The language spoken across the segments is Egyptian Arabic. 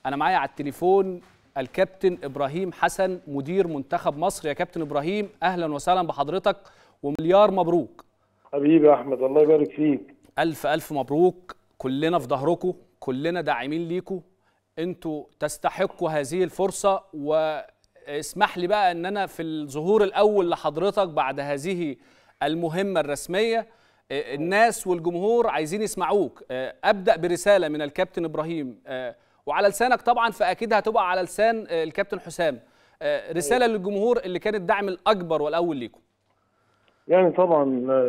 انا معايا على التليفون الكابتن ابراهيم حسن مدير منتخب مصر يا كابتن ابراهيم اهلا وسهلا بحضرتك ومليار مبروك حبيبي يا احمد الله يبارك فيك الف الف مبروك كلنا في ظهركم كلنا داعمين ليكم انتوا تستحقوا هذه الفرصه واسمح لي بقى ان انا في الظهور الاول لحضرتك بعد هذه المهمه الرسميه الناس والجمهور عايزين يسمعوك ابدا برساله من الكابتن ابراهيم وعلى لسانك طبعا فاكيد هتبقى على لسان الكابتن حسام رساله للجمهور اللي كان الدعم الاكبر والاول ليكم يعني طبعا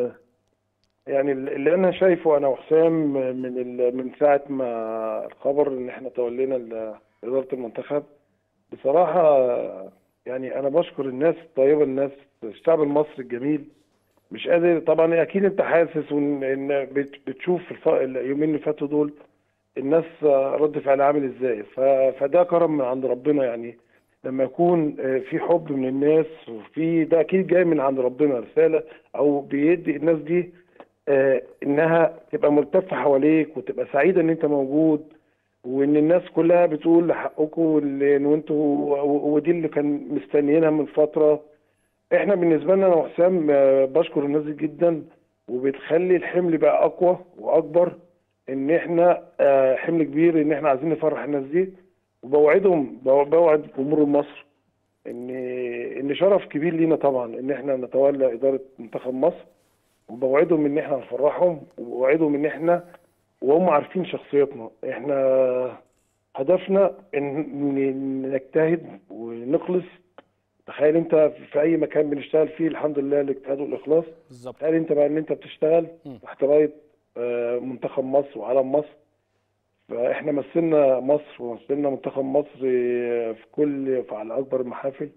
يعني اللي انا شايفه انا وحسام من من ساعه ما الخبر ان احنا تولينا اداره المنتخب بصراحه يعني انا بشكر الناس الطيبه الناس الشعب المصري الجميل مش قادر طبعا اكيد انت حاسس وان بتشوف اليومين اللي فاتوا دول الناس رد فعلها عامل ازاي فده كرم من عند ربنا يعني لما يكون في حب من الناس وفي ده اكيد جاي من عند ربنا رساله او بيدي الناس دي انها تبقى ملتفه حواليك وتبقى سعيده ان انت موجود وان الناس كلها بتقول لحقكم وانتوا ودي اللي كان مستنيينها من فتره احنا بالنسبه لنا انا وحسام بشكر الناس دي جدا وبتخلي الحمل بقى اقوى واكبر ان احنا حمل كبير ان احنا عايزين نفرح الناس دي وبوعدهم بوعد جمهور مصر ان ان شرف كبير لينا طبعا ان احنا نتولى اداره منتخب مصر وبوعدهم ان احنا نفرحهم وبوعدهم ان احنا وهم عارفين شخصيتنا احنا هدفنا ان نجتهد ونخلص تخيل انت في اي مكان بنشتغل فيه الحمد لله الاجتهاد والاخلاص بالظبط تخيل انت بقى ان انت بتشتغل تحت رايه منتخب مصر وعلم مصر فاحنا مثلنا مصر ومثلنا منتخب مصر في كل على اكبر المحافل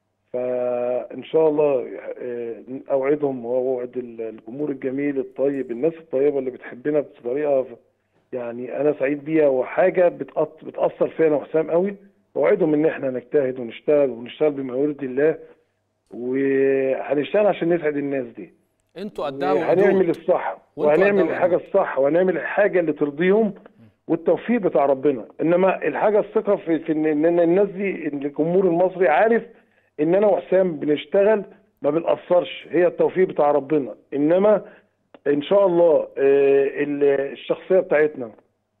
فان شاء الله اوعدهم واوعد الجمهور الجميل الطيب الناس الطيبه اللي بتحبنا بطريقه يعني انا سعيد بيها وحاجه بتاثر فيا انا وحسام قوي اوعدهم ان احنا نجتهد ونشتغل ونشتغل بما يرضي الله وهنشتغل عشان نسعد الناس دي انتوا قدها هنعمل الصح وهنعمل الحاجه الصح وهنعمل الحاجه اللي ترضيهم والتوفيق بتاع ربنا انما الحاجه الثقه في, في ان الناس دي الجمهور المصري عارف ان انا وحسام بنشتغل ما بنقصرش هي التوفيق بتاع ربنا انما ان شاء الله الشخصيه بتاعتنا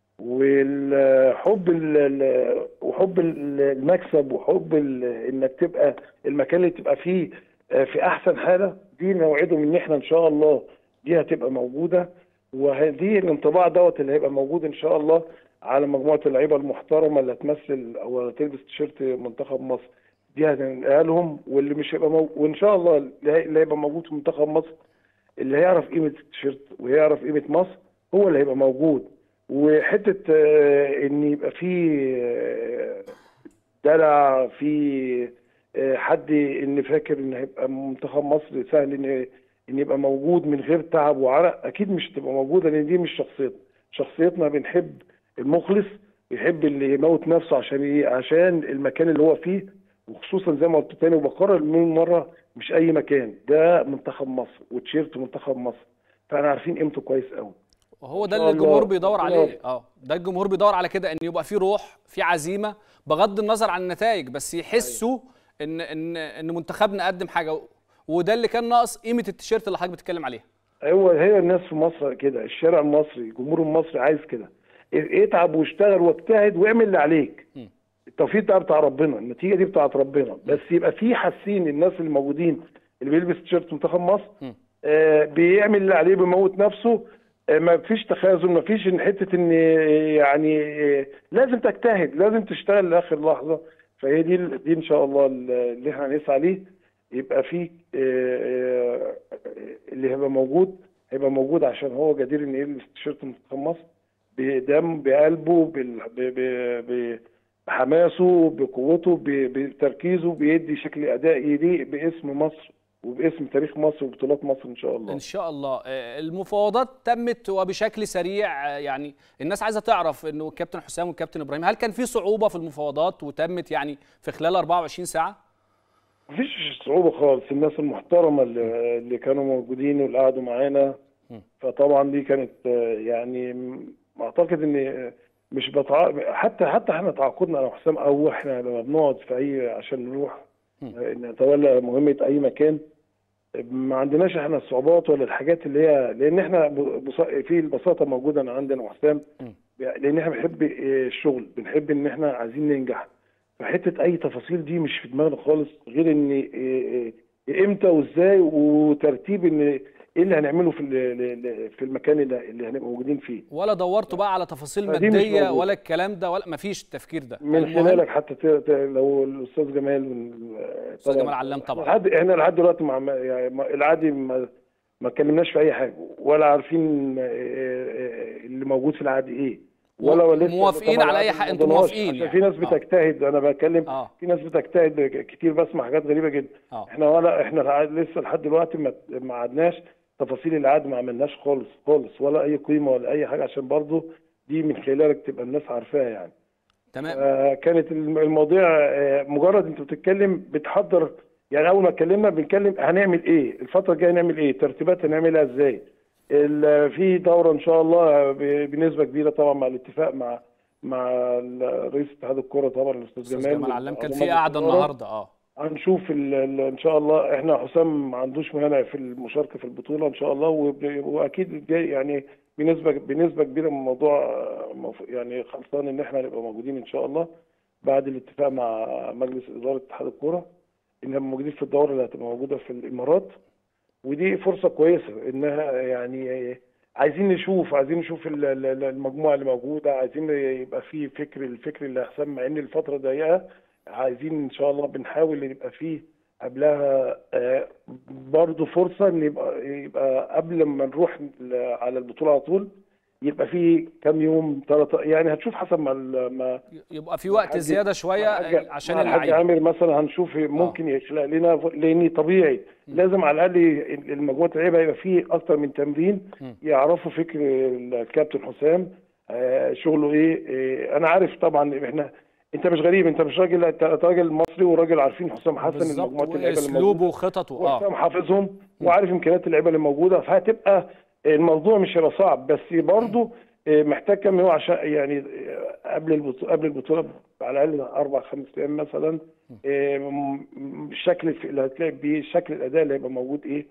والحب وحب المكسب وحب انك تبقى المكان اللي تبقى فيه في احسن حاله دي نوعدهم ان احنا ان شاء الله دي هتبقى موجوده وهذه الانطباع دوت اللي هيبقى موجود ان شاء الله على مجموعه اللعيبه المحترمه اللي هتمثل او تلبس تيشيرت منتخب مصر دي هننقلها لهم واللي مش هيبقى موجود وان شاء الله اللي هيبقى موجود في منتخب مصر اللي هيعرف قيمه التيشيرت وهيعرف قيمه مصر هو اللي هيبقى موجود وحته آه ان يبقى في آه دلع في آه حد ان فاكر ان هيبقى منتخب مصر سهل ان ان يبقى موجود من غير تعب وعرق اكيد مش هتبقى موجوده لان دي مش شخصيتنا شخصيتنا بنحب المخلص بيحب اللي يموت نفسه عشان ايه عشان المكان اللي هو فيه وخصوصا زي ما قلت تاني وبكرر من مره مش اي مكان ده منتخب مصر وتيشيرت منتخب مصر فاحنا عارفين قيمته كويس قوي وهو ده اللي الجمهور بيدور عليه اه ده الجمهور بيدور على كده ان يبقى في روح في عزيمه بغض النظر عن النتائج بس يحسوا ان ان ان منتخبنا قدم حاجه وده اللي كان ناقص قيمه التيشيرت اللي حضرتك بتتكلم عليها هو هي الناس في مصر كده الشارع المصري الجمهور المصري عايز كده اتعب واشتغل واجتهد واعمل اللي عليك م. التوفيق ده بتاع ربنا النتيجه دي بتاعت ربنا بس يبقى في حاسين الناس اللي موجودين اللي بيلبس تيشيرت منتخب مصر آه بيعمل اللي عليه بيموت نفسه آه ما فيش تخاذل ما فيش ان حته ان يعني آه لازم تجتهد لازم تشتغل لاخر لحظه فهي دي دي ان شاء الله اللي احنا هنسعى ليه يبقى في اللي هيبقى موجود هيبقى موجود عشان هو جدير ان يلبس تيشيرت منتخب مصر بدم بقلبه بحماسه بقوته بتركيزه بيدي شكل اداء يليق باسم مصر وباسم تاريخ مصر وبطولات مصر ان شاء الله ان شاء الله المفاوضات تمت وبشكل سريع يعني الناس عايزه تعرف انه الكابتن حسام والكابتن ابراهيم هل كان في صعوبه في المفاوضات وتمت يعني في خلال 24 ساعه مفيش صعوبه خالص الناس المحترمه اللي, اللي كانوا موجودين واللي قعدوا معانا فطبعا دي كانت يعني اعتقد ان مش بتع... حتى حتى احنا تعاقدنا انا وحسام او احنا لما بنقعد في اي عشان نروح نتولى مهمه اي مكان ما عندناش احنا الصعوبات ولا الحاجات اللي هي لان احنا بص... في البساطه موجوده انا عندنا وحسام لان احنا بنحب الشغل بنحب ان احنا عايزين ننجح فحته اي تفاصيل دي مش في دماغنا خالص غير ان امتى وازاي وترتيب ان ايه اللي هنعمله في في المكان اللي, اللي هنبقى موجودين فيه ولا دورتوا بقى على تفاصيل ماديه ولا الكلام ده ولا مفيش التفكير ده من خلالك حتى ت... ت... لو الاستاذ جمال الاستاذ جمال علام طبعا لحد احنا لحد دلوقتي مع يعني العادي ما ما اتكلمناش في اي حاجه ولا عارفين اللي موجود في العادي ايه ولا لسه موافقين على اي حاجه انتوا موافقين يعني. في ناس بتجتهد انا بتكلم آه. في ناس بتجتهد كتير بسمع حاجات غريبه جدا آه. احنا ولا احنا لسه لحد دلوقتي ما ما عدناش تفاصيل العقد ما عملناش خالص خالص ولا اي قيمه ولا اي حاجه عشان برضو دي من خلالك تبقى الناس عارفاها يعني تمام آه كانت المواضيع آه مجرد انت بتتكلم بتحضر يعني اول ما اتكلمنا بنتكلم هنعمل ايه الفتره الجايه نعمل ايه ترتيبات هنعملها ازاي في دوره ان شاء الله بنسبه كبيره طبعا مع الاتفاق مع مع رئيس اتحاد الكره طبعا الاستاذ جمال جمال علام كان في قعده النهارده اه هنشوف ان شاء الله احنا حسام ما عندوش مانع في المشاركه في البطوله ان شاء الله واكيد جاي يعني بنسبه بنسبه كبيره من الموضوع يعني خلصان ان احنا نبقى موجودين ان شاء الله بعد الاتفاق مع مجلس اداره اتحاد الكوره ان هم موجودين في الدوره اللي هتبقى موجوده في الامارات ودي فرصه كويسه انها يعني عايزين نشوف عايزين نشوف المجموعه اللي موجوده عايزين يبقى في فكر الفكر اللي حسام مع ان الفتره ضيقه عايزين ان شاء الله بنحاول يبقى فيه قبلها برضه فرصه ان يبقى يبقى قبل ما نروح على البطوله على طول يبقى في كام يوم ثلاثة يعني هتشوف حسب ما ما يبقى في وقت زياده شويه عشان اللعيبه عامر مثلا هنشوف ممكن آه. يخلق لنا لان طبيعي م. لازم على الاقل المجموعه اللعيبه يبقى فيه اكتر من تمرين م. يعرفوا فكر الكابتن حسام آه شغله ايه, إيه انا عارف طبعا احنا انت مش غريب انت مش راجل انت راجل مصري وراجل عارفين حسام حسن المجموعات اللعيبه اللي اسلوبه وخططه اه وحسام حافظهم وعارف امكانيات اللعيبه اللي موجوده فهتبقى الموضوع مش هيبقى صعب بس برضه محتاج كم يوم عشان يعني قبل البطوله قبل البطوله على الاقل اربع خمس ايام مثلا الشكل اللي هتلاقي بيه شكل الاداء اللي هيبقى موجود ايه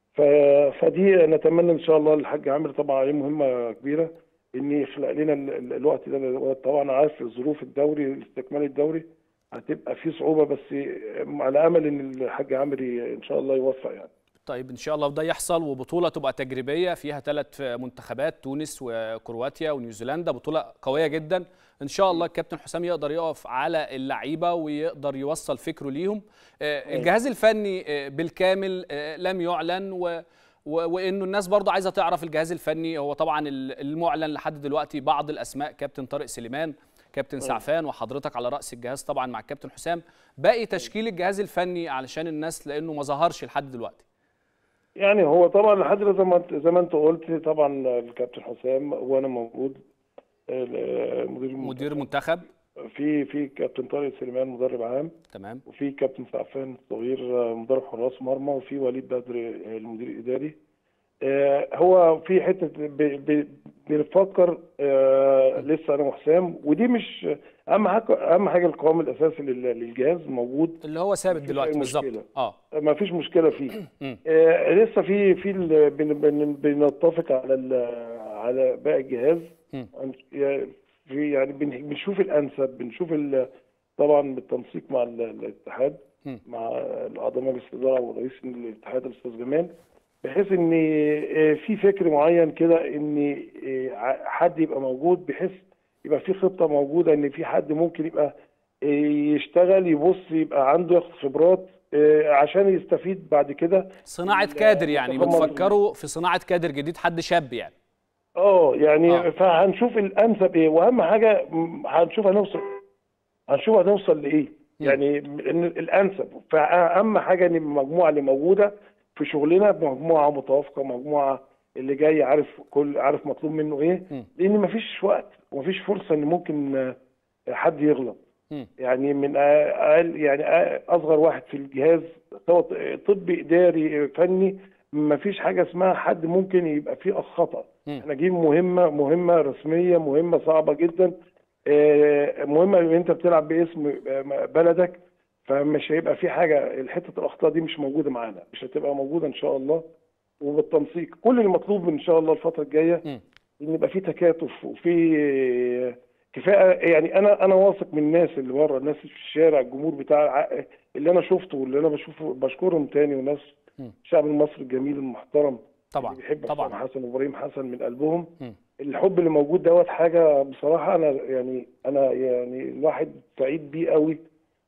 فدي نتمنى ان شاء الله الحاج عامر طبعا عليه مهمه كبيره ان يخلق لنا الوقت ده طبعا عارف ظروف الدوري استكمال الدوري هتبقى في صعوبه بس على امل ان الحاج عامر ان شاء الله يوفق يعني طيب ان شاء الله ده يحصل وبطوله تبقى تجريبيه فيها ثلاث منتخبات تونس وكرواتيا ونيوزيلندا بطوله قويه جدا ان شاء الله الكابتن حسام يقدر يقف على اللعيبه ويقدر يوصل فكره ليهم الجهاز الفني بالكامل لم يعلن و وانه الناس برضه عايزه تعرف الجهاز الفني هو طبعا المعلن لحد دلوقتي بعض الاسماء كابتن طارق سليمان كابتن سعفان وحضرتك على راس الجهاز طبعا مع الكابتن حسام باقي تشكيل الجهاز الفني علشان الناس لانه ما ظهرش لحد دلوقتي يعني هو طبعا لحد زي ما زي ما انت قلت طبعا الكابتن حسام وانا موجود مدير مدير منتخب في في كابتن طارق سليمان مدرب عام تمام وفي كابتن سعفان صغير مدرب حراس مرمى وفي وليد بدر المدير الاداري هو في حته بنفكر لسه انا وحسام ودي مش اهم حاجه اهم حاجه القوام الاساسي للجهاز موجود اللي هو ثابت دلوقتي بالظبط اه ما فيش مشكله فيه آه لسه في في بنتفق على على باقي الجهاز في يعني بنشوف الانسب بنشوف طبعا بالتنسيق مع الاتحاد مع الاعضاء مجلس الاداره ورئيس الاتحاد الاستاذ جمال بحيث ان في فكر معين كده ان حد يبقى موجود بحيث يبقى في خطه موجوده ان في حد ممكن يبقى يشتغل يبص يبقى عنده ياخد خبرات عشان يستفيد بعد كده صناعه كادر يعني بتفكروا في صناعه كادر جديد حد شاب يعني اه يعني آه. فهنشوف الانسب ايه واهم حاجه هنشوف هنوصل هنشوف هنوصل لايه يعني الانسب فاهم حاجه ان المجموعه اللي موجوده في شغلنا مجموعه متوافقه مجموعه اللي جاي عارف كل عارف مطلوب منه ايه لان مفيش وقت ومفيش فرصه ان ممكن حد يغلط يعني من اقل يعني اصغر واحد في الجهاز سواء طبي اداري فني مفيش حاجه اسمها حد ممكن يبقى فيه خطا احنا جايين مهمه مهمه رسميه مهمه صعبه جدا آه، مهم ان انت بتلعب باسم آه، بلدك فمش هيبقى في حاجه حته الاخطاء دي مش موجوده معانا مش هتبقى موجوده ان شاء الله وبالتنسيق كل المطلوب ان شاء الله الفتره الجايه مم. ان يبقى في تكاتف وفي كفايه يعني انا انا واثق من الناس اللي بره الناس اللي في الشارع الجمهور بتاع اللي انا شفته واللي انا بشوفه بشكرهم تاني وناس مم. الشعب المصري الجميل المحترم طبعا اللي بيحب طبعا. حسام حسن وابراهيم حسن من قلبهم مم. الحب اللي موجود دوت حاجه بصراحه انا يعني انا يعني الواحد سعيد بيه قوي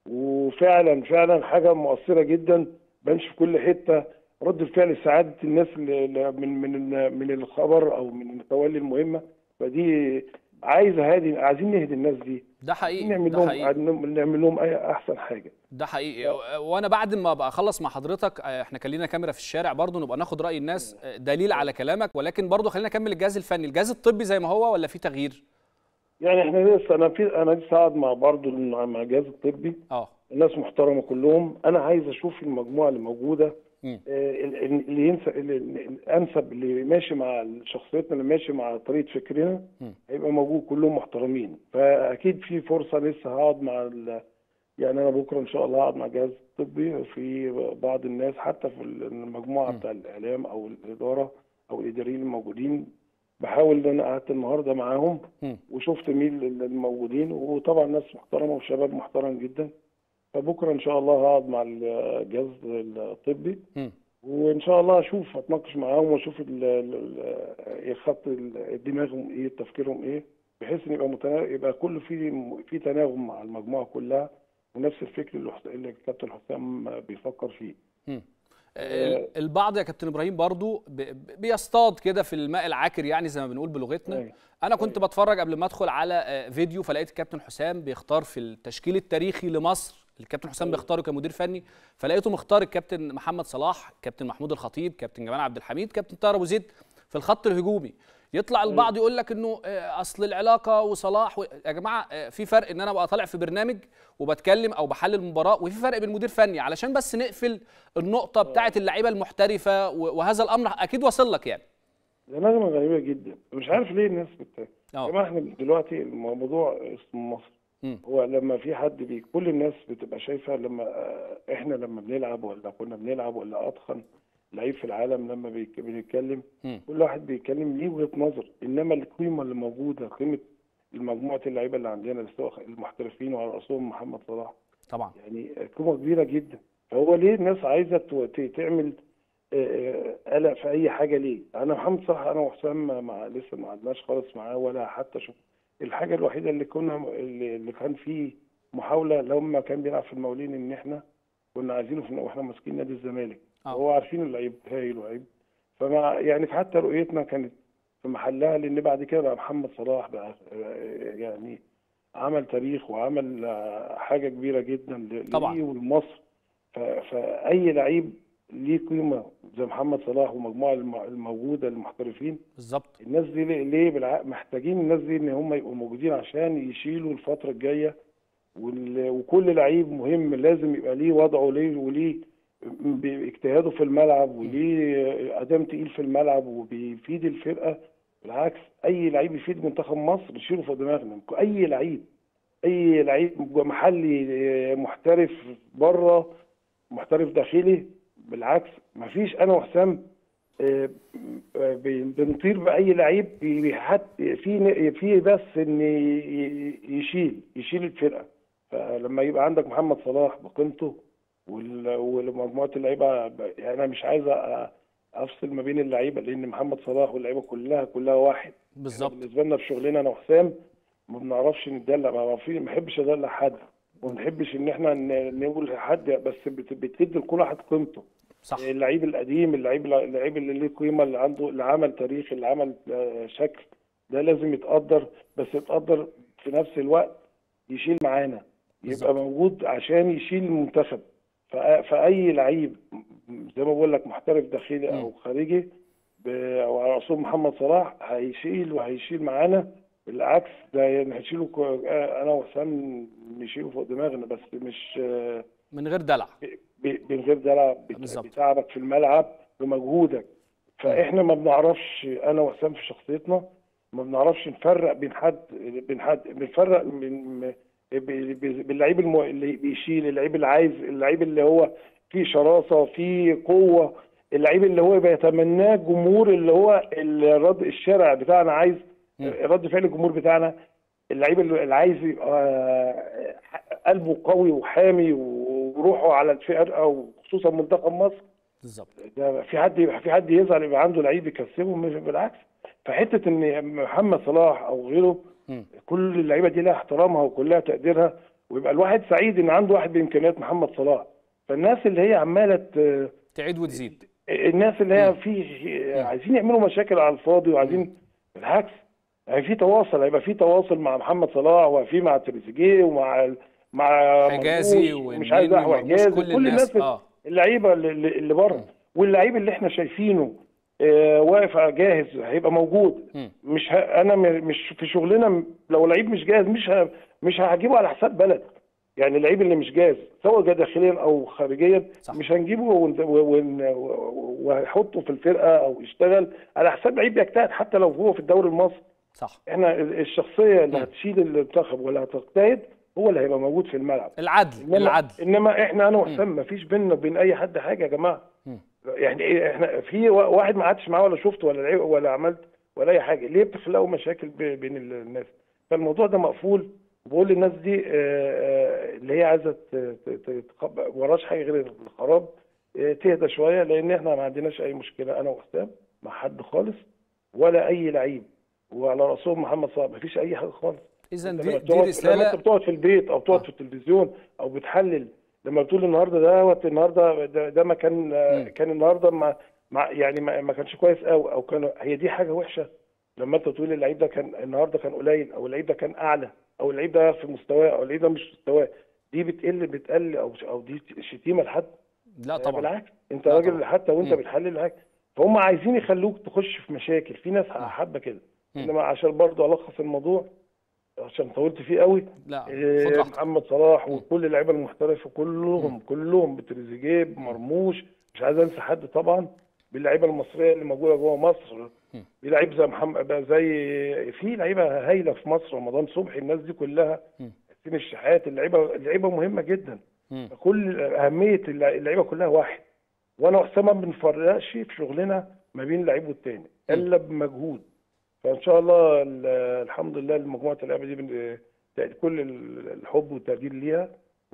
وفعلا فعلا حاجه مؤثره جدا بنش في كل حته رد الفعل سعاده الناس اللي اللي من من من الخبر او من تولي المهمه فدي عايزه هادي عايزين نهدي الناس دي ده حقيقي نعمل ده لهم حقيقي نعمل لهم اي احسن حاجه ده حقيقي وانا بعد ما ابقى اخلص مع حضرتك آه، احنا كان لينا كاميرا في الشارع برضو نبقى ناخد راي الناس آه، دليل على كلامك ولكن برضو خلينا نكمل الجهاز الفني الجهاز الطبي زي ما هو ولا في تغيير يعني احنا لسه انا في انا لسه قاعد مع برضه مع مع الجهاز الطبي اه الناس محترمه كلهم انا عايز اشوف المجموعه اللي موجوده مم. آه، ال- ال- اللي ينسى اللي- اللي- الانسب اللي ماشي مع شخصيتنا اللي ماشي مع طريقه فكرنا مم. هيبقى موجود كلهم محترمين فاكيد في فرصه لسه هقعد مع ال... يعني انا بكره ان شاء الله هقعد مع الجهاز الطبي في بعض الناس حتى في المجموعه مم. بتاع الاعلام او الاداره او الاداريين الموجودين بحاول ان انا قعدت النهارده معاهم مم. وشفت مين اللي الموجودين وطبعا ناس محترمه وشباب محترم جدا فبكره ان شاء الله هقعد مع الجهاز الطبي مم. وان شاء الله اشوف اتناقش معاهم واشوف ال- ال- ال- خط ال- دماغهم ايه تفكيرهم ايه بحيث ان يبقى متنا... يبقى كله في في تناغم مع المجموعه كلها ونفس الفكر اللي حس- اللي الكابتن حسام بيفكر فيه مم. ال- البعض يا كابتن ابراهيم برضو ب- ب- بيصطاد كده في الماء العاكر يعني زي ما بنقول بلغتنا أيوة. انا كنت بتفرج قبل ما ادخل على آه، فيديو فلقيت الكابتن حسام بيختار في التشكيل التاريخي لمصر الكابتن حسام بيختاره كمدير فني فلقيته مختار الكابتن محمد صلاح كابتن محمود الخطيب كابتن جمال عبد الحميد كابتن طاهر ابو زيد في الخط الهجومي يطلع البعض يقول لك انه آه، اصل العلاقه وصلاح و... يا جماعه آه، في فرق ان انا ابقى طالع في برنامج وبتكلم او بحلل مباراه وفي فرق بين مدير فني علشان بس نقفل النقطه بتاعه اللعيبه المحترفه و- وهذا الامر اكيد واصل لك يعني ده نغمه غريبه جدا مش عارف ليه الناس بت... يا اه جماعه احنا دلوقتي الموضوع اسمه مصر مم. هو لما في حد بي كل الناس بتبقى شايفه لما آه، احنا لما بنلعب ولا كنا بنلعب ولا اتقن لعيب في العالم لما بيك- بنتكلم مم. كل واحد بيتكلم ليه وجهه نظر انما القيمه اللي موجوده قيمه مجموعه اللعيبه اللي عندنا سواء المحترفين وعلى راسهم محمد صلاح طبعا يعني قيمه كبيره جدا فهو ليه الناس عايزه تو- ت- تعمل آه، آه، قلق في اي حاجه ليه؟ انا محمد صلاح انا وحسام مع لسه ما قعدناش خالص معاه ولا حتى شوف الحاجه الوحيده اللي كنا اللي اللي كان فيه محاوله لما كان بيلعب في المقاولين ان احنا كنا عايزينه في واحنا ماسكين نادي الزمالك آه. هو عارفين اللعيب هايل وعيب فما يعني حتى رؤيتنا كانت في محلها لان بعد كده بقى محمد صلاح بقى آه، يعني عمل تاريخ وعمل آه، حاجه كبيره جدا ل- طبعاً. ليه ولمصر ف- فاي لعيب ليه قيمه زي محمد صلاح والمجموعه الم- الموجوده المحترفين بالظبط الناس دي ليه- ليه بالع... محتاجين الناس دي ان هم يبقوا موجودين عشان يشيلوا الفتره الجايه وال... وكل لعيب مهم لازم يبقى ليه وضعه ليه وليه باجتهاده في الملعب وليه ادام تقيل في الملعب وبيفيد الفرقه بالعكس اي لعيب يفيد منتخب مصر نشيله في دماغنا اي لعيب اي لعيب محلي محترف بره محترف داخلي بالعكس مفيش انا وحسام آه، آه، بن- بنطير باي لعيب بي- بيحت في في بس ان ي- يشيل يشيل الفرقه فلما يبقى عندك محمد صلاح بقيمته وال- ومجموعه اللعيبه ب- يعني انا مش عايز أ- افصل ما بين اللعيبه لان محمد صلاح واللعيبه كلها كلها واحد بالظبط بالنسبه لنا في شغلنا انا وحسام ما بنعرفش ندلع ما في ما بحبش ادلع حد وما بنحبش ان احنا ن- نقول لحد بس بت- بتدي لكل واحد قيمته صح اللعيب القديم اللعيب اللعيب اللي ليه قيمه اللي عنده اللي عمل تاريخ اللي عمل آه، شكل ده لازم يتقدر بس يتقدر في نفس الوقت يشيل معانا بالظبط. يبقى موجود عشان يشيل المنتخب فأ- فاي لعيب زي ما بقول لك محترف داخلي او خارجي ب- او على راسهم محمد صلاح هيشيل وهيشيل معانا بالعكس ده يعني هيشيله كو- آه، انا وحسام نشيله فوق دماغنا بس مش آه، من غير دلع ب- من غير دلع بت- بالظبط. بتعبك في الملعب بمجهودك فاحنا ما بنعرفش انا وحسام في شخصيتنا ما بنعرفش نفرق بين حد بين حد بنفرق من ب- ب- باللعيب الم- اللي بيشيل اللعيب اللي عايز اللعيب اللي هو فيه شراسه فيه قوه اللعيب اللي هو بيتمناه الجمهور اللي هو الرد الشارع بتاعنا عايز رد فعل الجمهور بتاعنا اللعيب اللي اللي عايز يبقى قلبه قوي وحامي وروحه على الفرقه وخصوصا منتخب مصر بالظبط ده في حد في حد يزعل يبقى عنده لعيب يكسبه مش بالعكس فحته ان محمد صلاح او غيره مم. كل اللعيبه دي لها احترامها وكلها تقديرها ويبقى الواحد سعيد ان عنده واحد بامكانيات محمد صلاح فالناس اللي هي عماله ت- تعيد وتزيد الناس اللي هي في عايزين يعملوا مشاكل على الفاضي وعايزين بالعكس يعني في تواصل هيبقى في تواصل مع محمد صلاح وفي مع تريزيجيه ومع ال- مع حجازي مرموش ومش عايز والنني احوى ومرموش حجازي كل كل الناس الناس اه اللعيبه اللي, اللي بره واللعيب اللي احنا شايفينه آه، واقف جاهز هيبقى موجود مم. مش ه... انا م- مش في شغلنا م- لو لعيب مش جاهز مش ه... مش هجيبه على حساب بلد يعني اللعيب اللي مش جاهز سواء جا داخليا او خارجيا صح. مش هنجيبه ون... ون... وهنحطه في الفرقه او يشتغل على حساب لعيب يجتهد حتى لو هو في الدوري المصري صح احنا ال- الشخصيه اللي هتشيل المنتخب ولا هتجتهد هو اللي هيبقى موجود في الملعب العدل انما العدل انما احنا انا وحسام ما فيش بيننا وبين اي حد حاجه يا جماعه مم. يعني ايه احنا في وا- واحد ما قعدتش معاه ولا شفته ولا لعب ولا عملت ولا اي حاجه ليه بتخلقوا مشاكل ب- بين ال- الناس فالموضوع ده مقفول بقول للناس دي آه، آه، اللي هي عايزه ت- ت- ت- تخب- وراش حاجه غير الخراب آه، تهدى شويه لان احنا ما عندناش اي مشكله انا وحسام مع حد خالص ولا اي لعيب وعلى راسهم محمد صلاح ما فيش اي حاجه خالص اذا لما دي, دي بتقعد- لما رساله انت بتقعد في البيت او بتقعد آه. في التلفزيون او بتحلل لما بتقول النهارده ده وقت النهارده ده, ده ما كان آه، مم. كان النهارده مع, مع يعني ما, ما كانش كويس قوي او كان هي دي حاجه وحشه لما انت تقول اللعيب ده كان النهارده كان قليل او اللعيب ده كان اعلى او اللعيب ده في مستواه او اللعيب ده مش في مستواه دي بتقل بتقل او او دي شتيمه لحد لا طبعا بالعكس انت لا راجل طبعا. حتى وانت مم. بتحلل حاجه فهم عايزين يخلوك تخش في مشاكل في ناس حابه كده مم. انما عشان برضه الخص الموضوع عشان طولت فيه قوي لا إيه، خد راحتك محمد صلاح وكل اللعيبه المحترفه كلهم كلهم بتريزيجيه بمرموش مش عايز انسى حد طبعا باللعيبه المصريه اللي موجوده جوه مصر مم. في لعيب زي محمد بقى زي في لعيبه هايله في مصر رمضان صبحي الناس دي كلها مم. حسين الشحات اللعيبه اللعيبه مهمه جدا مم. كل اهميه اللع- اللعيبه كلها واحد وانا وحسام ما بنفرقش في شغلنا ما بين لعيب والتاني الا بمجهود فان شاء الله ال- الحمد لله مجموعه اللعيبه دي بن- كل ال- الحب والتقدير ليها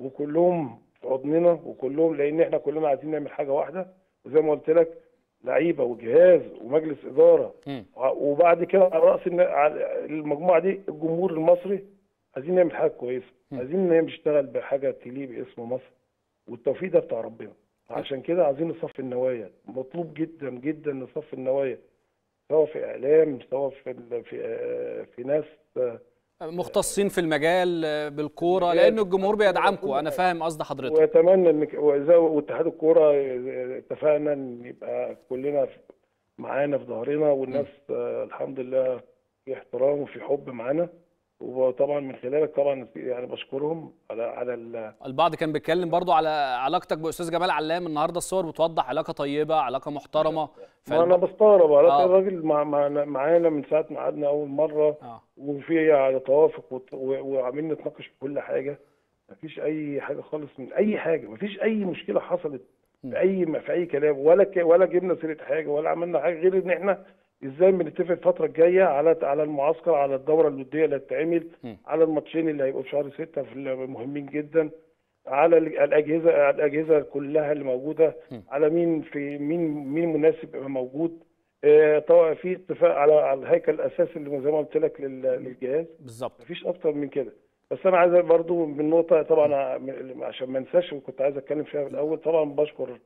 وكلهم في حضننا وكلهم لان احنا كلنا عايزين نعمل حاجه واحده وزي ما قلت لك لعيبه وجهاز ومجلس اداره مم. وبعد كده على راس الن- على المجموعه دي الجمهور المصري عايزين نعمل حاجه كويسه مم. عايزين نشتغل بحاجه تليق باسم مصر والتوفيق ده بتاع ربنا عشان كده عايزين نصفي النوايا مطلوب جدا جدا نصفي النوايا سواء في اعلام سواء في ال- في آه، في ناس آه، مختصين في المجال آه، بالكوره مجال. لان الجمهور بيدعمكم انا فاهم قصد حضرتك واتمنى ان وزي واتحاد الكوره اتفقنا ان يبقى كلنا في- معانا في ظهرنا والناس آه، الحمد لله في احترام وفي حب معانا وطبعا من خلالك طبعا يعني بشكرهم على على ال- البعض كان بيتكلم برضو على علاقتك باستاذ جمال علام النهارده الصور بتوضح علاقه طيبه علاقه محترمه ما انا بستغرب على آه. الراجل مع مع معانا من ساعه ما قعدنا اول مره اه وفي على توافق وت- و- وعمالين نتناقش في كل حاجه مفيش اي حاجه خالص من اي حاجه مفيش اي مشكله حصلت في اي في اي كلام ولا ك- ولا جبنا سيره حاجه ولا عملنا حاجه غير ان احنا ازاي بنتفق الفتره الجايه على على المعسكر على الدوره الوديه اللي هتتعمل م. على الماتشين اللي هيبقوا في شهر 6 في ال- مهمين جدا على ال- الاجهزه على الاجهزه كلها اللي موجوده م. على مين في مين مين مناسب يبقى موجود آه، طبعا في اتفاق على على الهيكل الاساسي اللي زي ما قلت لك لل- للجهاز بالظبط مفيش اكتر من كده بس انا عايز برضو من نقطه طبعا ع- عشان ما انساش وكنت عايز اتكلم فيها في الاول طبعا بشكر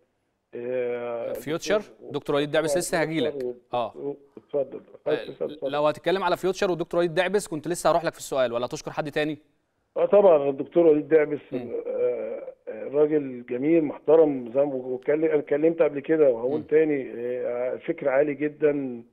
آه، فيوتشر دكتور وليد دعبس لسه هاجي لك اه اتفضل اتفضل لو هتتكلم على فيوتشر والدكتور وليد دعبس كنت لسه هروح لك في السؤال ولا تشكر حد تاني اه طبعا الدكتور وليد دعبس مم. آه، آه، راجل جميل محترم زي ما واتكلم- اتكلمت قبل كده وهقول مم. تاني آه، فكر عالي جدا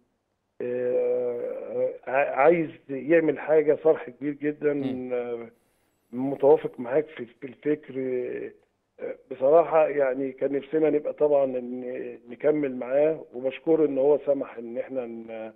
آه، ع- عايز يعمل حاجه صرح كبير جدا مم. آه، متوافق معاك في في الفكر آه، بصراحه يعني كان نفسنا نبقى طبعا إن نكمل معاه وبشكره ان هو سمح ان احنا ن-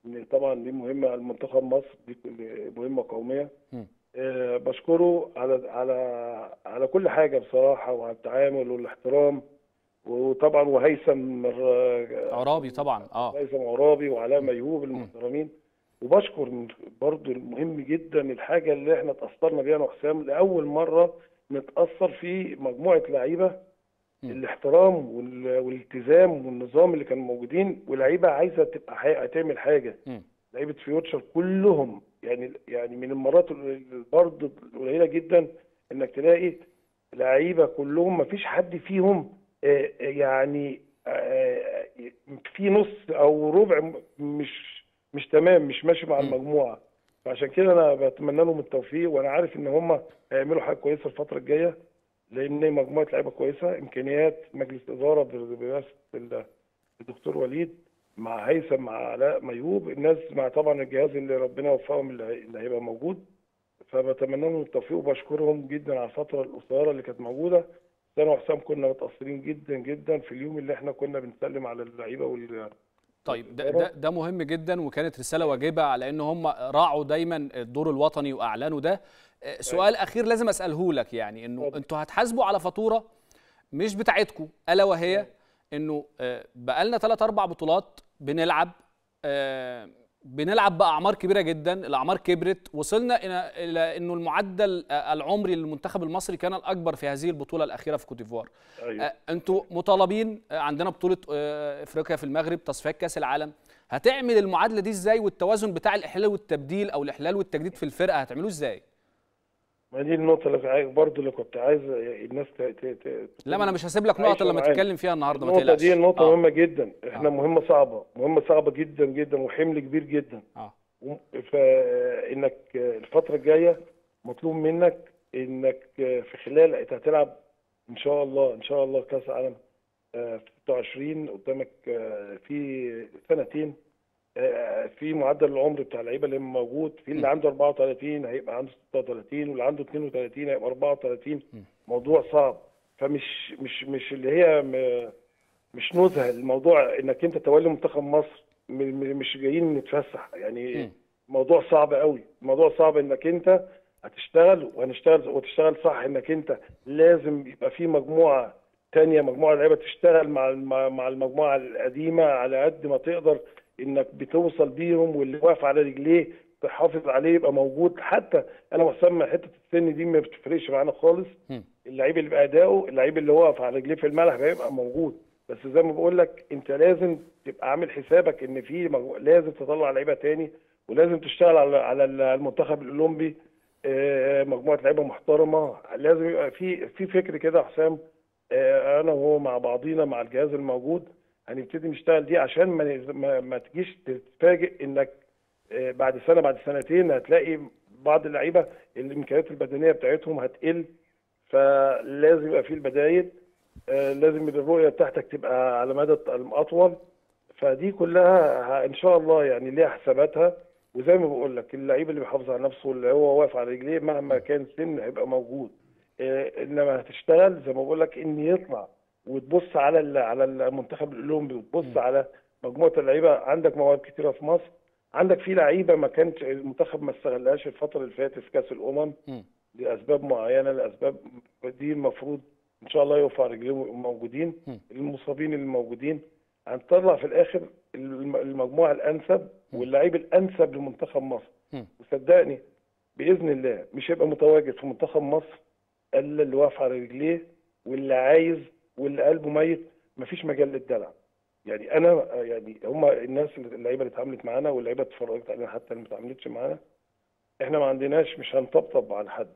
ان طبعا دي مهمه المنتخب مصر دي كل- مهمه قوميه مم. آه، بشكره على على على كل حاجه بصراحه وعلى التعامل والاحترام وطبعا وهيثم آه، عرابي طبعا اه هيثم عرابي وعلاء ميهوب المحترمين وبشكر من- برضو المهم جدا الحاجه اللي احنا اتاثرنا بيها انا وحسام لاول مره نتاثر في مجموعه لعيبه مم. الاحترام وال- والالتزام والنظام اللي كانوا موجودين ولعيبه عايزه تبقى حي... تعمل حاجه مم. لعيبه فيوتشر كلهم يعني يعني من المرات ال- برضه القليله جدا انك تلاقي لعيبه كلهم ما فيش حد فيهم آه، آه، يعني آه، في نص او ربع م- مش مش تمام مش ماشي مع مم. المجموعه فعشان كده انا بتمنى لهم التوفيق وانا عارف ان هم هيعملوا حاجه كويسه الفتره الجايه لان مجموعه لعيبه كويسه امكانيات مجلس اداره برئاسه ال- الدكتور وليد مع هيثم مع علاء ميهوب الناس مع طبعا الجهاز اللي ربنا يوفقهم اللي هي- اللي هيبقى موجود فبتمنى لهم التوفيق وبشكرهم جدا على الفتره القصيره اللي كانت موجوده بس انا وحسام كنا متاثرين جدا جدا في اليوم اللي احنا كنا بنسلم على اللعيبه وال طيب ده, ده ده مهم جدا وكانت رساله واجبه على ان هم راعوا دايما الدور الوطني واعلنوا ده آه، سؤال اخير لازم اساله لك يعني انه اتفضل. انتوا هتحاسبوا على فاتوره مش بتاعتكم الا وهي انه آه، بقالنا 3 4 بطولات بنلعب آه، بنلعب باعمار كبيره جدا الاعمار كبرت وصلنا الى إلى انه المعدل آه، العمري للمنتخب المصري كان الاكبر في هذه البطوله الاخيره في كوت ديفوار ايوه آه، انتوا مطالبين آه، عندنا بطوله آه، افريقيا في المغرب تصفيات كاس العالم هتعمل المعادله دي ازاي والتوازن بتاع الاحلال والتبديل او الاحلال والتجديد في الفرقه هتعملوه ازاي ما دي النقطه اللي عايز- برضو اللي كنت عايز الناس ت... ت... ت... لا ما انا مش هسيب لك عايشة نقط إلا لما معانا. تتكلم فيها النهارده ما النقطه تقلقش دي نقطه آه. مهمه جدا احنا آه. مهمه صعبه مهمه صعبه جدا جدا وحمل كبير جدا اه فانك الفتره الجايه مطلوب منك انك في خلال انت هتلعب ان شاء الله ان شاء الله كاس عالم آه، في 26 قدامك آه، في سنتين آه، في معدل العمر بتاع اللعيبه اللي موجود في اللي عنده 34 هيبقى عنده 36 واللي عنده 32 هيبقى 34 موضوع صعب فمش مش مش اللي هي م- مش نزهه الموضوع انك انت تولي منتخب مصر م- م- مش جايين نتفسح يعني مم. موضوع صعب قوي موضوع صعب انك انت هتشتغل وهنشتغل وتشتغل صح انك انت لازم يبقى في مجموعه تانية مجموعه لعيبه تشتغل مع الم- مع المجموعه القديمه على قد ما تقدر انك بتوصل بيهم واللي واقف على رجليه تحافظ عليه يبقى موجود حتى انا وسام حته السن دي ما بتفرقش معانا خالص مم. اللعيب اللي باداؤه اللعيب اللي واقف على رجليه في الملعب هيبقى موجود بس زي ما بقول لك انت لازم تبقى عامل حسابك ان في مجمو... لازم تطلع لعيبه تاني ولازم تشتغل على على المنتخب الاولمبي آه، مجموعه لعيبه محترمه لازم يبقى في في فكر كده يا حسام آه، انا وهو مع بعضينا مع الجهاز الموجود هنبتدي نشتغل دي عشان ما ن- ما, ما تجيش تتفاجئ انك آه، بعد سنه بعد سنتين هتلاقي بعض اللعيبه الامكانيات البدنيه بتاعتهم هتقل فلازم يبقى في البدايل آه، لازم الرؤيه بتاعتك تبقى على مدى اطول فدي كلها ه- ان شاء الله يعني ليها حساباتها وزي ما بقول لك اللعيب اللي بيحافظ على نفسه اللي هو واقف على رجليه مهما كان سن هيبقى موجود آه، انما هتشتغل زي ما بقول لك ان يطلع وتبص على ال- على المنتخب الاولمبي وتبص على مجموعه اللعيبه عندك مواهب كتيره في مصر عندك في لعيبه ما كانش المنتخب ما استغلهاش الفتره اللي فاتت في كاس الامم مم. لاسباب معينه لاسباب دي المفروض ان شاء الله يقفوا على رجليهم موجودين مم. المصابين اللي موجودين هنطلع في الاخر الم- المجموعه الانسب واللعيب الانسب لمنتخب مصر مم. وصدقني باذن الله مش هيبقى متواجد في منتخب مصر الا اللي واقف على رجليه واللي عايز واللي قلبه ميت مفيش مجال للدلع يعني انا يعني هم الناس اللي- اللعيبه اللي اتعاملت معانا واللعيبه اللي اتفرجت علينا حتى اللي ما اتعاملتش معانا احنا ما عندناش مش هنطبطب على حد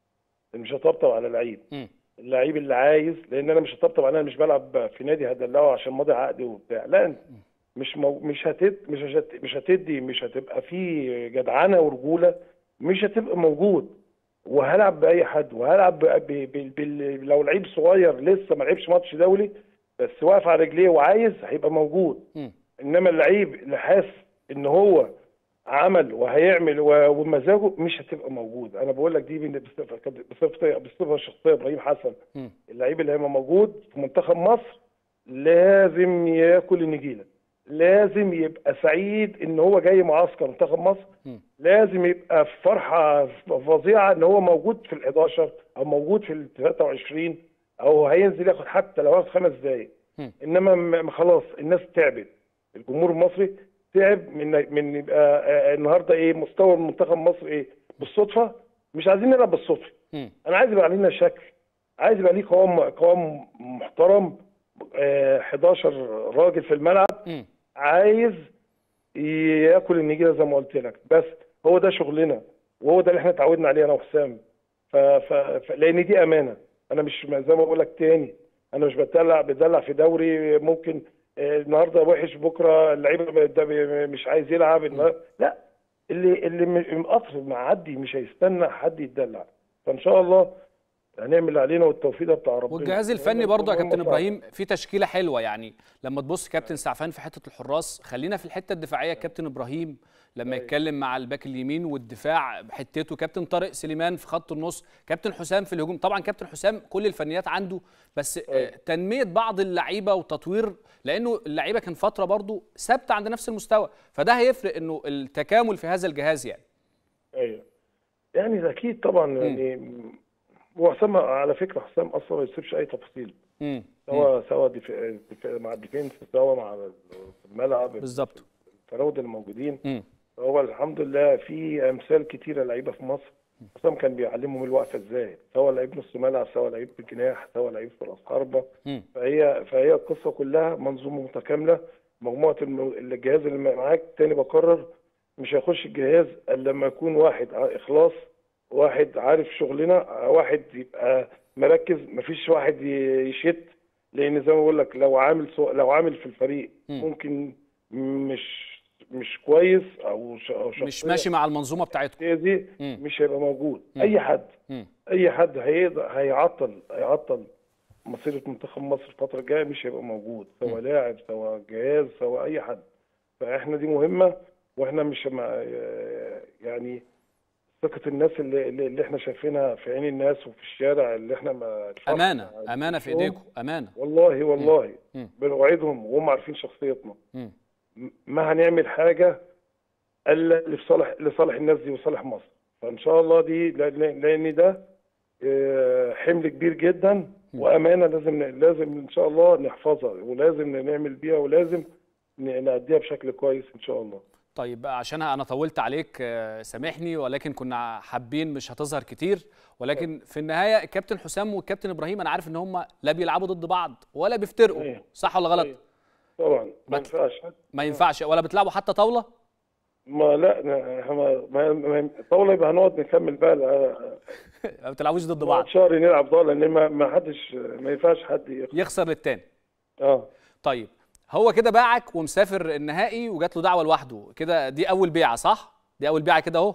مش هطبطب على لعيب مم. اللعيب اللي عايز لان انا مش هطبطب على انا مش بلعب في نادي هدلعه عشان ماضي عقد وبتاع لا انت مش مو مش هتد مش هت مش هتدي مش هتبقى في جدعنه ورجوله مش هتبقى موجود وهلعب باي حد وهلعب ب... ب... ب... بال... لو لعيب صغير لسه ما لعبش ماتش دولي بس واقف على رجليه وعايز هيبقى موجود مم. انما اللعيب اللي حاسس ان هو عمل وهيعمل و- ومزاجه مش هتبقى موجود انا بقول لك دي بصفه بصفه بصفه شخصيه ابراهيم حسن مم. اللعيب اللي هيبقى موجود في منتخب مصر لازم ياكل النجيله لازم يبقى سعيد ان هو جاي معسكر منتخب مصر مم. لازم يبقى في فرحه فظيعه ان هو موجود في ال 11 او موجود في ال 23 او هينزل ياخد حتى لو ياخد خمس دقايق مم. انما م- خلاص الناس تعبت الجمهور المصري تعب من من يبقى آه، النهارده ايه مستوى منتخب مصر ايه بالصدفه مش عايزين نلعب بالصدفه مم. انا عايز يبقى علينا شكل عايز يبقى ليه قوام قوام محترم آه، 11 راجل في الملعب مم. عايز ياكل النجيله زي ما قلت لك بس هو ده شغلنا وهو ده اللي احنا اتعودنا عليه انا وحسام ف... ف... ف... لان دي امانه انا مش زي ما بقول لك تاني انا مش بتدلع بتدلع في دوري ممكن آه، النهارده وحش بكره اللعيبه ده بي- مش عايز يلعب النهار- لا اللي اللي م- مقصر معدي مش هيستنى حد يتدلع فان شاء الله هنعمل اللي علينا والتوفيق ده بتاع ربنا والجهاز الفني برضه يا المهم كابتن صعب. ابراهيم في تشكيله حلوه يعني لما تبص كابتن سعفان في حته الحراس خلينا في الحته الدفاعيه كابتن ابراهيم لما يتكلم مع الباك اليمين والدفاع بحتته كابتن طارق سليمان في خط النص كابتن حسام في الهجوم طبعا كابتن حسام كل الفنيات عنده بس آه، تنميه بعض اللعيبه وتطوير لانه اللعيبه كان فتره برضه ثابته عند نفس المستوى فده هيفرق انه التكامل في هذا الجهاز يعني ايوه يعني ده اكيد طبعا يعني هو حسام على فكره حسام اصلا ما يسيبش اي تفاصيل امم سواء سواء دفاع دفاع مع الديفنس سواء مع الملعب بالظبط الفراوده الموجودين امم هو الحمد لله في امثال كتيره لعيبه في مصر حسام كان بيعلمهم الوقفه ازاي سواء لعيب نص ملعب سواء لعيب بالجناح سواء لعيب في راس حربه امم فهي فهي القصه كلها منظومه متكامله مجموعه الم- الجهاز اللي معاك تاني بكرر مش هيخش الجهاز الا لما يكون واحد ع- اخلاص واحد عارف شغلنا واحد يبقى مركز مفيش واحد ي- يشت لان زي ما بقول لك لو عامل سو... لو عامل في الفريق مم. ممكن مش مش كويس او ش... أو مش شخصية ماشي مع المنظومه بتاعتكم دي مم. مش هيبقى موجود مم. اي حد امم اي حد هيقدر هيعطل هيعطل مسيره منتخب مصر الفتره الجايه مش هيبقى موجود سواء لاعب سواء جهاز سواء اي حد فاحنا دي مهمه واحنا مش مع يعني ثقه الناس اللي, اللي اللي احنا شايفينها في عين الناس وفي الشارع اللي احنا ما الفرح امانه مع امانه في اليوم. ايديكم امانه والله والله مم. بنوعدهم وهم عارفين شخصيتنا مم. م- ما هنعمل حاجه الا لصالح لصالح الناس دي وصالح مصر فان شاء الله دي لان لأن ده آه، حمل كبير جدا وامانه لازم لازم ان شاء الله نحفظها ولازم نعمل بيها ولازم ن- نأديها بشكل كويس ان شاء الله طيب بقى عشان انا طولت عليك آه، سامحني ولكن كنا حابين مش هتظهر كتير ولكن في النهايه الكابتن حسام والكابتن ابراهيم انا عارف ان هم لا بيلعبوا ضد بعض ولا بيفترقوا أيوة. صح ولا غلط أيوة. طبعا ما ما- ينفعش ما ينفعش ولا بتلعبوا حتى طاوله ما لا ن- ما ما ما طاوله يبقى هنقعد نكمل بقى لا- ما بتلعبوش ضد نقعد بعض شهر نلعب طاوله لان ما ما حدش ما ينفعش حد يخ- يخسر للتاني اه طيب هو كده باعك ومسافر النهائي وجات له دعوه لوحده كده دي اول بيعه صح دي اول بيعه كده اهو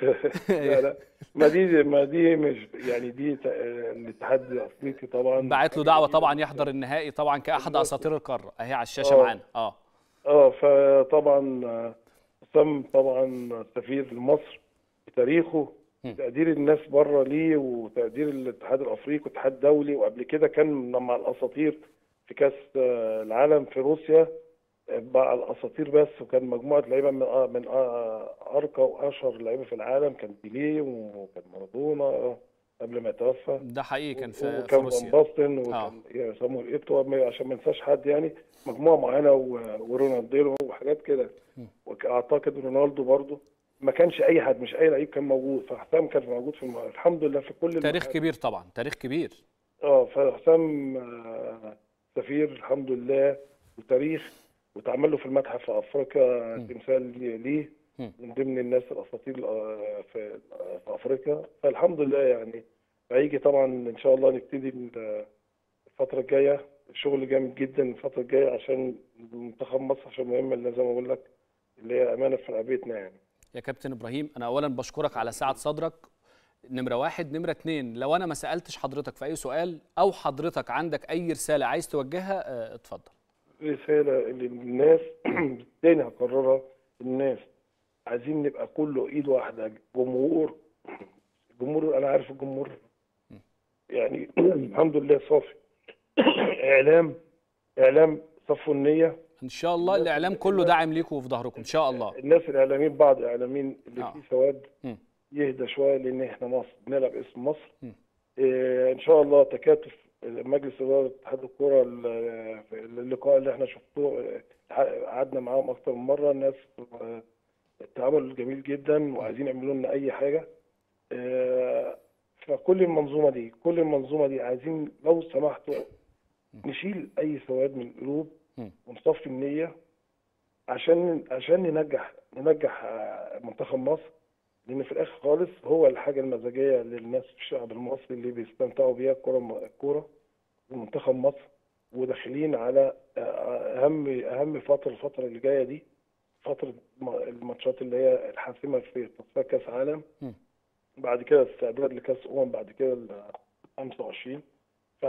لا لا ما دي ما دي مش يعني دي ت- الاتحاد الافريقي طبعا بعت له دعوه طبعا يحضر النهائي طبعا كاحد اساطير القاره اهي على الشاشه آه. معانا اه اه فطبعا آه، حسام طبعا سفير لمصر بتاريخه م. تقدير الناس بره ليه وتقدير الاتحاد الافريقي والاتحاد الدولي وقبل كده كان مع الاساطير في كاس آه، العالم في روسيا آه، مع الاساطير بس وكان مجموعه لعيبه من آه، من آه، ارقى واشهر لعيبه في العالم كان بيليه وكان مارادونا آه، قبل ما يتوفى ده حقيقي كان في, في وكان فان روسيا باستن آه. وكان يعني صامويل ايتو عشان ما ننساش حد يعني مجموعه معينه و- ورونالدينو وحاجات كده واعتقد رونالدو برضو ما كانش اي حد مش اي لعيب كان موجود فحسام كان موجود في الم... الحمد لله في كل تاريخ المحافل. كبير طبعا تاريخ كبير اه فحسام آه، سفير الحمد لله وتاريخ واتعمل له في المتحف في افريقيا تمثال ليه- ليه مم. من ضمن الناس الاساطير آه، في آه، في افريقيا فالحمد لله يعني هيجي طبعا ان شاء الله نبتدي ال- الفتره الجايه شغل جامد جدا الفتره الجايه عشان منتخب مصر عشان مهمه اللي زي ما بقول لك اللي هي امانه في رقبتنا يعني يا كابتن ابراهيم انا اولا بشكرك على سعه صدرك نمره واحد نمره اتنين لو انا ما سالتش حضرتك في اي سؤال او حضرتك عندك اي رساله عايز توجهها آه، اتفضل رسالة للناس تاني هكررها الناس عايزين نبقى كله ايد واحدة جمهور جمهور انا عارف الجمهور يعني الحمد لله صافي اعلام اعلام صفوا النية ان شاء الله الاعلام كله داعم ليكم وفي ظهركم ان شاء الله الناس الاعلاميين بعض الاعلاميين اللي آه. فيه سواد مم. يهدى شويه لان احنا مصر بنلعب اسم مصر مم. إيه ان شاء الله تكاتف مجلس اداره اتحاد الكوره ال- في اللقاء اللي احنا شفته آه، قعدنا معاهم اكتر من مره الناس آه، التعامل جميل جدا وعايزين يعملوا لنا اي حاجه آه، فكل المنظومه دي كل المنظومه دي عايزين لو سمحتوا نشيل اي سواد من القلوب مم. ونصفي النيه عشان عشان ننجح ننجح آه، منتخب مصر لان في الاخر خالص هو الحاجه المزاجيه للناس في الشعب المصري اللي بيستمتعوا بيها الكوره الكوره ومنتخب مصر وداخلين على آه، اهم اهم فتره الفتره اللي جايه دي فتره م- الماتشات اللي هي الحاسمه في تصفيات كاس عالم مم. بعد كده استعداد لكاس امم بعد كده ال 25 ف-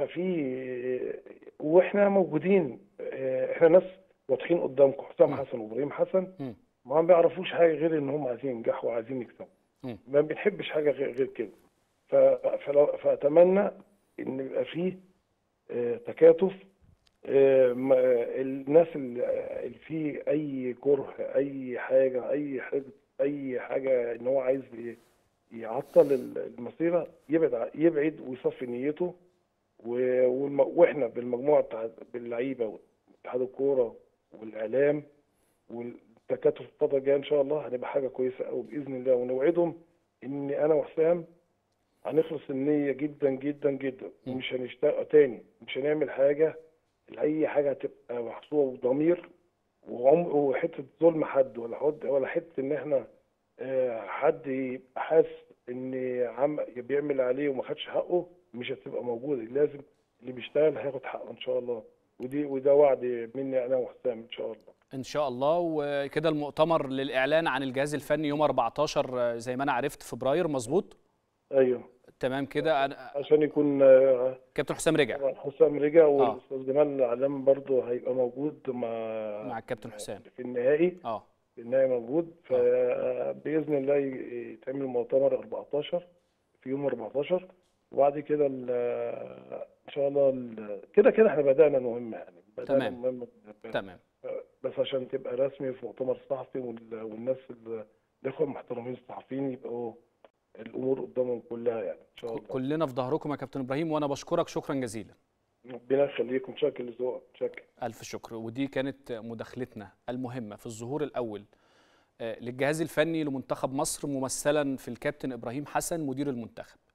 ففي واحنا موجودين آه، احنا ناس واضحين قدامكم حسام حسن وابراهيم حسن مم. ما بيعرفوش حاجه غير ان هم عايزين ينجحوا وعايزين يكسبوا مم. ما بنحبش حاجه غير غير كده ف- فلو فاتمنى ان يبقى فيه آه، تكاتف آه، ما- الناس اللي اللي فيه اي كره اي حاجه اي حد اي حاجه ان هو عايز ي- يعطل ال- المسيره يبعد ع- يبعد ويصفي نيته و- والم- واحنا بالمجموعه بتاع باللعيبه واتحاد الكوره والاعلام والتكاتف الفتره الجايه ان شاء الله هنبقى حاجه كويسه قوي باذن الله ونوعدهم ان انا وحسام هنخلص النيه جدا جدا جدا ومش هنشتاق تاني مش هنعمل حاجه اي حاجه هتبقى محسوبه بضمير وعم وحته ظلم حد ولا حد ولا حته ان احنا آه، حد يبقى حاسس ان عم بيعمل عليه وما خدش حقه مش هتبقى موجوده لازم اللي بيشتغل هياخد حقه ان شاء الله ودي وده وعد مني انا وحسام ان شاء الله ان شاء الله وكده المؤتمر للاعلان عن الجهاز الفني يوم 14 زي ما انا عرفت فبراير مظبوط ايوه تمام كده أنا عشان يكون آه، كابتن حسام رجع طبعا حسام رجع والاستاذ جمال علام برضه هيبقى موجود مع مع الكابتن حسام في النهائي اه في النهائي موجود فباذن الله ي- يتعمل مؤتمر 14 في يوم 14 وبعد كده ال- ان شاء الله ال- كده كده احنا بدانا المهمه يعني بدانا تمام. المهمة تمام بس عشان تبقى رسمي في مؤتمر صحفي وال- والناس ال- الاخوه المحترمين الصحفيين يبقوا الامور قدامهم كلها يعني ان شاء الله كلنا في ظهركم يا كابتن ابراهيم وانا بشكرك شكرا جزيلا ربنا يخليكم شكل لذوقك شكل الف شكر ودي كانت مداخلتنا المهمه في الظهور الاول آه، للجهاز الفني لمنتخب مصر ممثلا في الكابتن ابراهيم حسن مدير المنتخب